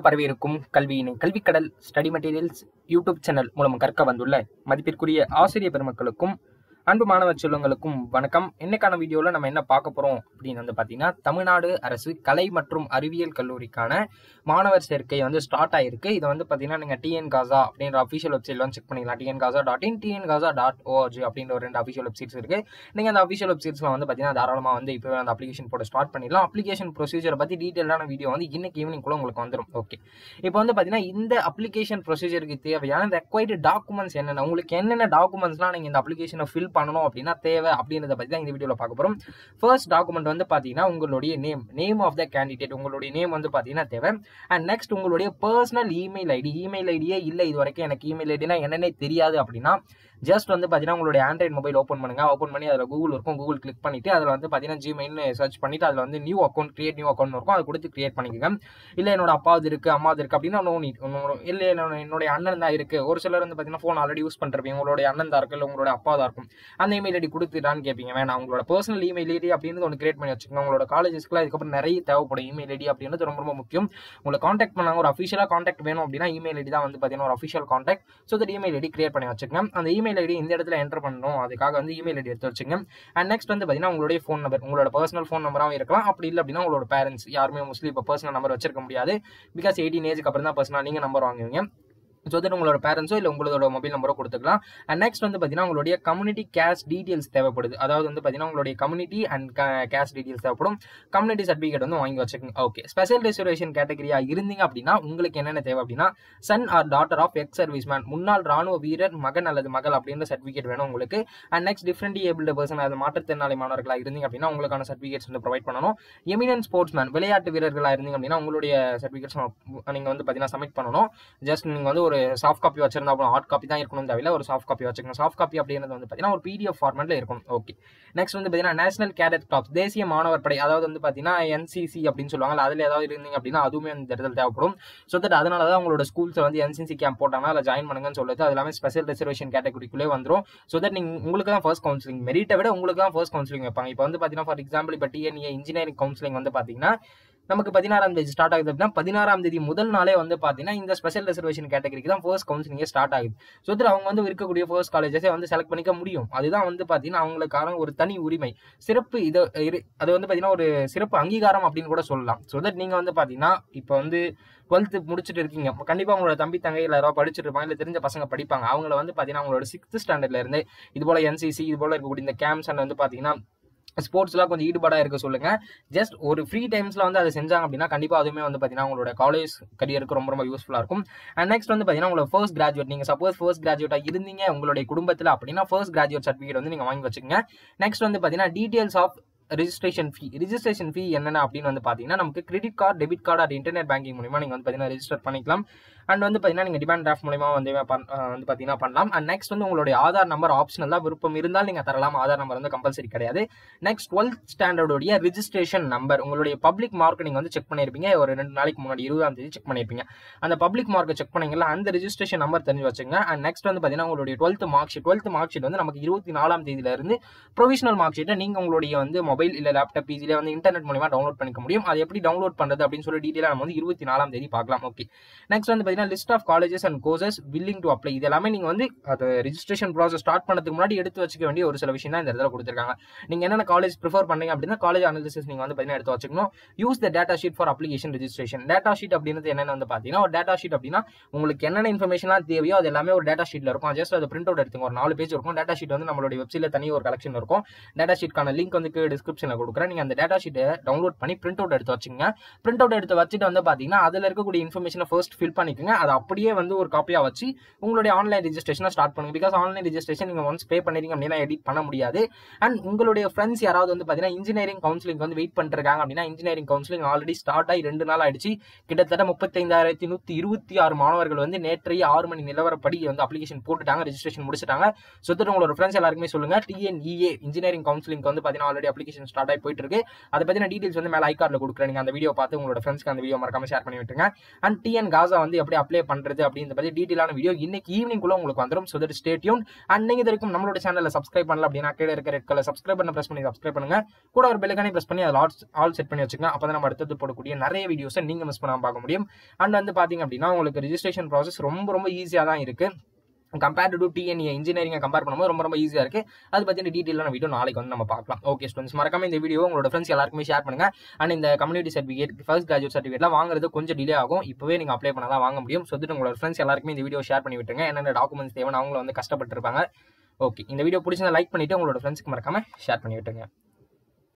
பரவியிருக்கும் கல்வியினை கல்விக்கடல் ஸ்டடி மெட்டீரியல்ஸ் யூடியூப் சேனல் மூலம் கற்க வந்துள்ள மதிப்பிற்குரிய ஆசிரியர் பெருமக்களுக்கும் அன்பு மாணவர் செல்வங்களுக்கும் வணக்கம் இன்னைக்கான வீடியோவில் நம்ம என்ன பார்க்க போகிறோம் அப்படின்னு வந்து பார்த்தீங்கன்னா தமிழ்நாடு அரசு கலை மற்றும் அறிவியல் கல்லூரிக்கான மாணவர் சேர்க்கை வந்து ஸ்டார்ட் ஆயிருக்கு இதை வந்து பார்த்தீங்கன்னா நீங்கள் டிஎன் காசா அப்படின்ற அஃபிஷியல் வெப்சைட்ல வந்து செக் பண்ணிக்கலாம் டிஎன் காசா டாட் இன் டிஎன் காசா டாட் ஓஆர்ஜி அப்படின்ற ஒரு ரெண்டு அஃபிஷியல் வெப்சைட்ஸ் இருக்கு நீங்கள் அந்த அஃபிஷியல் வெப்சைட்ஸ்ல வந்து பார்த்தீங்கன்னா தாராளமாக வந்து இப்போ அந்த அப்ளிகேஷன் போட ஸ்டார்ட் பண்ணிடலாம் அப்ளிகேஷன் ப்ரொசீஜரை பற்றி டீட்டெயிலான வீடியோ வந்து இன்னைக்கு ஈவினிங் கூட உங்களுக்கு வந்துடும் ஓகே இப்போ வந்து பார்த்தீங்கன்னா இந்த அப்ளிகேஷன் ப்ரொசீஜருக்கு தேவையான ரெக்வைர்டு டாக்குமெண்ட்ஸ் என்னென்ன உங்களுக்கு என்னென்ன டாக்குமெண்ட்ஸ்லாம் நீங்கள் இந்த அப்ளிகேஷனை ஃபில் பண்ணணும் அப்படின்னா தேவை அப்படின்றத பற்றி தான் இந்த வீடியோவில் பார்க்க போகிறோம் ஃபர்ஸ்ட் டாக்குமெண்ட் வந்து பார்த்தீங்கன்னா உங்களுடைய name name of the candidate உங்களுடைய நேம் வந்து பார்த்தீங்கன்னா தேவை அண்ட் நெக்ஸ்ட் உங்களுடைய பர்சனல் இமெயில் ஐடி இமெயில் ஐடியே இல்லை இது வரைக்கும் எனக்கு இமெயில் ஐடினா என்னன்னே தெரியாது அப்படின்னா ஜஸ்ட் வந்து பார்த்தீங்கன்னா உங்களுடைய ஆண்ட்ராய்ட் மொபைல் ஓப்பன் பண்ணுங்க ஓப்பன் பண்ணி அதில் கூகுள் இருக்கும் கூகுள் கிளிக் பண்ணிட்டு அதில் வந்து பார்த்தீங்கன்னா ஜிமெயில்னு சர்ச் பண்ணிட்டு அதில் வந்து new account create new account இருக்கும் அதை கொடுத்து கிரியேட் பண்ணிக்கோங்க இல்லை என்னோட அப்பாவது இருக்கு அம்மாவது இருக்கு அப்படின்னா நோ நீட் இல்லை என்னோட என்னுடைய அண்ணன் தான் இருக்கு ஒரு சிலர் வந்து பார்த்தீங்கன்னா ஃபோன் ஆல்ரெடி யூஸ் பண்ணிருப்பீங்க உங்களுடைய அண்ணன் தான் இருக்கு இல்லை உங்களோட அப்பா தான் இருக்கும் அந்த இமெயில் ஐடி கொடுத்துட்டான்னு கேட்பீங்க வேணாம் உங்களோட பர்சனல் இமெயில் ஐடி அப்படின்னு ஒன்று கிரியேட் பண்ணி வச்சுக்கோங்க உங்களோட காலேஜஸ்க்குலாம் இதுக்கப்புறம் நிறைய தேவைப்படும் இமெயில் ஐடி அப்படின்றது ரொம்ப ரொம்ப முக்கியம் உங்களை காண்டாக்ட் பண்ணாங்க ஒரு அஃபிஷியலாக காண்டாக்ட் வேணும் அப்படின்னா இமெயில் ஐடி தான் வந்து பார்த்தீங்கன்னா ஒரு official contact so that email ID create பண்ணி வச்சுக்கோங்க அந்த இமெயில் ஐடி இந்த இடத்துல என்டர் பண்ணணும் அதுக்காக வந்து இமெயில் ஐடி எடுத்து வச்சுங்க அண்ட் நெக்ஸ்ட் வந்து பார்த்தீங்கன்னா உங்களுடைய ஃபோன் நம்பர் உங்களோட பர்சனல் ஃபோன் நம்பராகவும் இருக்கலாம் அப்படி இல்லை அப்படின்னா உங்களோட பேரண்ட்ஸ் யாருமே மோஸ்ட்லி இப்போ பர்சனல் நம்பர் வச்சிருக்க முடியாது பிகாஸ் எயிட்டீன் ஏஜ்க்கு அப்புறம் தான் பர்சனல் நீங்கள் நம்பர் வாங்குவீங்க ஸோ தட் உங்களோட பேரண்ட்ஸோ இல்லை உங்களோட மொபைல் நம்பரோ கொடுத்துக்கலாம் அண்ட் நெக்ஸ்ட் வந்து பார்த்தீங்கன்னா உங்களுடைய கம்யூனிட்டி கேஷ் டீட்டெயில்ஸ் தேவைப்படுது அதாவது வந்து பார்த்தீங்கன்னா உங்களுடைய கம்யூனிட்டி அண்ட் கேஷ் டீட்டெயில்ஸ் தேவைப்படும் கம்யூனிட்டி சர்டிஃபிகேட் வந்து வாங்கி வச்சுக்கோங்க ஓகே ஸ்பெஷல் ரிசர்வேஷன் கேட்டகரியா இருந்தீங்க அப்படின்னா உங்களுக்கு என்னென்ன தேவை அப்படின்னா son or daughter of ex serviceman முன்னாள் ராணுவ வீரர் மகன் அல்லது மகள் அப்படின்ற சர்டிஃபிகேட் வேணும் உங்களுக்கு and next different abled person அது மாற்றுத்திறனாளி மாணவர்களாக இருந்தீங்க அப்படின்னா உங்களுக்கான சர்டிஃபிகேட்ஸ் வந்து ப்ரொவைட் பண்ணணும் எமினன் ஸ்போர்ட்ஸ் மேன் விளையாட்டு வீரர்களாக இருந்தீங்க அப்படின்னா உங்களுடைய சர்டிஃபிகேட்ஸ் நீங்கள் வந்து பார்த்தீங்கன்னா சப்மிட் பண்ணணும் ஜஸ்ட் நீங்கள் வந்து ஒரு சாஃப்ட் காப்பி வச்சிருந்தா அப்புறம் ஹார்ட் காப்பி தான் இருக்கணும் தேவையில்ல ஒரு சாஃப்ட் காப்பி வச்சுக்கணும் சாஃப்ட் காப்பி அப்படின்றது வந்து பார்த்தீங்கன்னா ஒரு பிடிஎஃப் ஃபார்மெட்டில் இருக்கும் ஓகே நெக்ஸ்ட் வந்து பார்த்தீங்கன்னா நேஷனல் கேடட் கிளாப்ஸ் தேசிய மாணவர் படை அதாவது வந்து பார்த்தீங்கன்னா என்சிசி அப்படின்னு சொல்லுவாங்க அதில் ஏதாவது இருந்தீங்க அப்படின்னா அதுவுமே அந்த இடத்துல தேவைப்படும் ஸோ தட் அதனால தான் உங்களோட ஸ்கூல்ஸில் வந்து என்சிசி கேம்ப் போட்டாங்கன்னா அதில் ஜாயின் பண்ணுங்கன்னு சொல்லுது அது எல்லாமே ஸ்பெஷல் ரிசர்வேஷன் கேட்டகரிக்குள்ளே வந்துடும் ஸோ தட் நீங்கள் உங்களுக்கு தான் ஃபர்ஸ்ட் கவுன்சிலிங் மெரிட்டை விட உங்களுக்கு தான் ஃபர்ஸ்ட் கவுன்சிலிங் வைப்பாங்க இப்போ வந்து பார்த்தீங்கன்னா ஃபார் எக்ஸாம்பிள் இப்போ டிஎன்ஏ இன்ஜினியரிங் கவுன்சிலிங் வந்து பார்த்தீங்கன்னா நமக்கு பதினாறாம் தேதி ஸ்டார்ட் ஆகுது அப்படின்னா பதினாறாம் தேதி முதல் நாளே வந்து பார்த்தீங்கன்னா இந்த ஸ்பெஷல் ரிசர்வேஷன் கேட்டகரிக்கு தான் ஃபர்ஸ்ட் கவுன்சிலிங்கே ஸ்டார்ட் ஆகுது ஸோ இதில் அவங்க வந்து இருக்கக்கூடிய ஃபர்ஸ்ட் காலேஜஸே வந்து செலக்ட் பண்ணிக்க முடியும் அதுதான் வந்து பார்த்தீங்கன்னா அவங்களுக்கான ஒரு தனி உரிமை சிறப்பு இது இரு அது வந்து பார்த்தீங்கன்னா ஒரு சிறப்பு அங்கீகாரம் அப்படின்னு கூட சொல்லலாம் ஸோ தட் நீங்கள் வந்து பார்த்தீங்கன்னா இப்போ வந்து டுவெல்த்து முடிச்சுட்டு இருக்கீங்க கண்டிப்பாக உங்களோட தம்பி தங்கை இல்லை யாராவது படிச்சுட்டு இருப்பாங்க இல்லை தெரிஞ்ச பசங்க படிப்பாங்க அவங்கள வந்து பார்த்தீங்கன்னா அவங்களோட சிக்ஸ்த் ஸ்டாண்டர்ட்ல இருந்து இது போல என்சிசி இது போல இருக்கக்கூடிய இந்த கேம்ப்ஸ் அண்ட் வந்து பார்த்தீங்கன்னா ஸ்போர்ட்ஸ்லாம் கொஞ்சம் ஈடுபாடாக இருக்க சொல்லுங்க ஜஸ்ட் ஒரு ஃப்ரீ டைம்ஸில் வந்து அதை செஞ்சாங்க அப்படின்னா கண்டிப்பாக அதுவுமே வந்து பார்த்தீங்கன்னா உங்களோட காலேஜ் கரியருக்கு ரொம்ப ரொம்ப யூஸ்ஃபுல்லாக இருக்கும் அண்ட் நெக்ஸ்ட் வந்து பார்த்தீங்கன்னா உங்களோட ஃபர்ஸ்ட் கிராஜுவேட் நீங்கள் சப்போஸ் ஃபர்ஸ்ட் கிராஜுவேட்டாக இருந்தீங்க உங்களுடைய குடும்பத்தில் அப்படின்னா ஃபர்ஸ்ட் கிராஜுவேட் சர்டிஃபிகேட் வந்து நீங்கள் வாங்கி வச்சுக்கோங்க நெக்ஸ்ட் வந்து பார்த்தீங்கன்னா details of registration fee registration fee என்னென்ன அப்படின்னு வந்து பார்த்தீங்கன்னா நமக்கு கிரெடிட் கார்டு டெபிட் கார்டு அது இன்டர்நெட் பேங்கிங் மூலிமா நீங்கள் வந்து பார்த்தீங்கன்னா ரெஜிஸ்டர் பண்ணிக்கலாம் அண்ட் வந்து பார்த்தீங்கன்னா நீங்கள் டிமாண்ட் டிராஃப்ட் மூலிமா வந்து வந்து பார்த்தீங்கன்னா பண்ணலாம் அண்ட் நெக்ஸ்ட் வந்து உங்களுடைய ஆதார் நம்பர் ஆப்ஷனல் தான் விருப்பம் இருந்தால் நீங்கள் தரலாம் ஆதார் நம்பர் வந்து கம்பல்சரி கிடையாது நெக்ஸ்ட் டுவெல்த் ஸ்டாண்டர்டோடைய ரிஜிஸ்ட்ரேஷன் நம்பர் உங்களுடைய பப்ளிக் மார்க் நீங்கள் வந்து செக் பண்ணியிருப்பீங்க ஒரு ரெண்டு நாளைக்கு முன்னாடி இருபதாம் தேதி செக் பண்ணியிருப்பீங்க அந்த பப்ளிக் மார்க்கை செக் பண்ணீங்களா அந்த ரிஜிஸ்ட்ரேஷன் நம்பர் தெரிஞ்சு வச்சுங்க அண்ட் நெக்ஸ்ட் வந்து பார்த்தீங்கன்னா உங்களுடைய twelfth mark sheet twelfth mark sheet வந்து நமக்கு இருபத்தி நாலாம் தேதியிலிருந்து ப்ரொவிஷனல் மார்க் ஷீட்டை நீங்கள் உங்களுடைய வந்து மொபைல் இல்லை லேப்டாப் பிசியில் வந்து இன்டர்நெட் மூலியமாக டவுன்லோட் பண்ணிக்க முடியும் அது எப்படி டவுன்லோட் பண்ணுறது அப்படின்னு சொல்லி டீட்டெயிலாக நம்ம வந்து இருபத்தி நாலாம் தேதி பார்க்கலாம் ஓகே நெக்ஸ்ட் வந்து பார்த்தீங்கன்னா list of colleges and courses willing to apply இது எல்லாமே நீங்கள் வந்து அது ரிஜிஸ்ட்ரேஷன் ப்ராசஸ் ஸ்டார்ட் பண்ணதுக்கு முன்னாடி எடுத்து வச்சுக்க வேண்டிய ஒரு சில விஷயம் தான் இந்த இடத்துல கொடுத்துருக்காங்க நீங்கள் என்னென்ன காலேஜ் ப்ரிஃபர் பண்ணீங்க அப்படின்னா காலேஜ் அனாலிசிஸ் நீங்கள் வந்து பார்த்தீங்கன்னா எடுத்து வச்சுக்கணும் use the data sheet for application registration data sheet அப்படின்றது என்னென்னு வந்து பார்த்தீங்கன்னா ஒரு டேட்டா ஷீட் அப்படின்னா உங்களுக்கு என்னென்ன இன்ஃபர்மேஷன்லாம் தேவையோ அது எல்லாமே ஒரு டேட்டா ஷீட்டில் இருக்கும் ஜஸ்ட் அது பிரிண்ட் அவுட் எடுத்துங்க ஒரு நாலு பேஜ் இருக்கும் டேட்டா ஷீட் வந்து நம்மளுடைய வெப்சைட்டில் தனி ஒரு கலெக்ஷன் இருக்கும் டேட்டா ஷீட்கான லிங்க் வந்து டிஸ்கிரிப்ஷனில் கொடுக்குறேன் நீங்கள் அந்த டேட்டா ஷீட்டை டவுன்லோட் பண்ணி பிரிண்ட் அவுட் எடுத்து வச்சுங்க பிரிண்ட் அவுட் எடுத்து வச்சுட்டு வந்து பார்த்தீங்கன்னா அதில் இருக்கக்கூடிய இன்ஃபர்மேஷனை ஃபர்ஸ்ட் ஃபில் பண்ணிக்கோங்க அதை அப்படியே வந்து ஒரு காப்பியாக வச்சு உங்களுடைய ஆன்லைன் ரிஜிஸ்ட்ரேஷனை ஸ்டார்ட் பண்ணுங்க பிகாஸ் ஆன்லைன் ரிஜிஸ்ட்ரேஷன் நீங்கள் ஒன்ஸ் பே பண்ணிருங்க அப்படின்னா எடிட் பண்ண முடியாது அண்ட் உங்களுடைய ஃப்ரெண்ட்ஸ் யாராவது வந்து பார்த்தீங்கன்னா இன்ஜினியரிங் கவுன்சிலிங் வந்து வெயிட் பண்ணிருக்காங்க அப்படின்னா இன்ஜினியரிங் கவுன்சிலிங் ஆல்ரெடி ஸ்டார்ட் ஆகி ரெண்டு நாள் ஆயிடுச்சு கிட்டத்தட்ட முப்பத்தைந்தாயிரத்தி நூற்றி இருபத்தி ஆறு மாணவர்கள் வந்து நேற்றைய ஆறு மணி நிலவரப்படி வந்து அப்ளிகேஷன் போட்டுட்டாங்க ரெஜிஸ்ட்ரேஷன் முடிச்சிட்டாங்க ஸோ உங்களோட ஃப்ரெண்ட்ஸ் எல்லாருக்குமே சொல்லுங்க டிஎன்இஏ இன்ஜினியரிங் கவுன்சிலிங் வந்து பார்த்தீங்கன்னா ஆல்ரெடி அப்ளிகேஷன் நோட்டிஃபிகேஷன் ஸ்டார்ட் ஆகி போயிட்டு இருக்கு அதை பற்றின டீட்டெயில்ஸ் வந்து மேலே ஐகார்டில் கொடுக்குறேன் நீங்கள் அந்த வீடியோ பார்த்து உங்களோட ஃப்ரெண்ட்ஸ்க்கு அந்த வீடியோ மறக்காம ஷேர் பண்ணி விட்டுருங்க அண்ட் டிஎன் காசா வந்து எப்படி அப்ளை பண்ணுறது அப்படின்ற பற்றி டீட்டெயிலான வீடியோ இன்னைக்கு ஈவினிங் குள்ள உங்களுக்கு வந்துடும் so that stay tuned and நீங்கள் இது வரைக்கும் நம்மளோட சேனலில் சப்ஸ்கிரைப் பண்ணல அப்படின்னா கீழே இருக்க ரெட் கலர் சப்ஸ்கிரைப் பண்ண ப்ரெஸ் பண்ணி சப்ஸ்கிரைப் பண்ணுங்க கூட ஒரு பெல்லுக்கானே ப்ரெஸ் பண்ணி அதில் ஆல் ஆல் செட் பண்ணி வச்சுக்கோங்க அப்போ தான் நம்ம அடுத்தது போடக்கூடிய நிறைய வீடியோஸை நீங்கள் மிஸ் பண்ணாமல் பார்க்க முடியும் அண்ட் வந்து பார்த்தீங்க அப்படின்னா உங்களுக்கு ரிஜிஸ்ட்ரேஷன் ப்ராசஸ் ரொம்ப ரொம்ப ஈஸியாக தான் இருக்குது compared to TNEA engineering compare பண்ணும்போது ரொம்ப ரொம்ப ஈஸியாக இருக்குது அது பற்றின டீட்டெயிலான வீடியோ நாளைக்கு வந்து நம்ம பார்க்கலாம் ஓகே ஸ்டூடெண்ட்ஸ் மறக்காம இந்த வீடியோ உங்களோட ஃப்ரெண்ட்ஸ் எல்லாருக்குமே ஷேர் பண்ணுங்க அண்ட் இந்த கம்யூனிட்டி சர்டிஃபிகேட் ஃபர்ஸ்ட் கிராஜுவேட் சர்டிஃபிகேட்லாம் வாங்குறது கொஞ்சம் டிலே ஆகும் இப்போவே நீங்கள் அப்ளை பண்ண தான் வாங்க முடியும் சொல்லிட்டு உங்களோட ஃப்ரெண்ட்ஸ் எல்லாருக்குமே இந்த வீடியோ ஷேர் பண்ணி விட்டுருங்க என்னென்ன டாக்குமெண்ட்ஸ் தேவை அவங்கள வந்து கஷ்டப்பட்டுருப்பாங்க ஓகே இந்த வீடியோ பிடிச்சிருந்தா லைக் பண்ணிட்டு உங்களோட ஃப்ரெண்ட்ஸ்க்கு மறக்காம ஷேர் பண்ணி விட்டுருங்க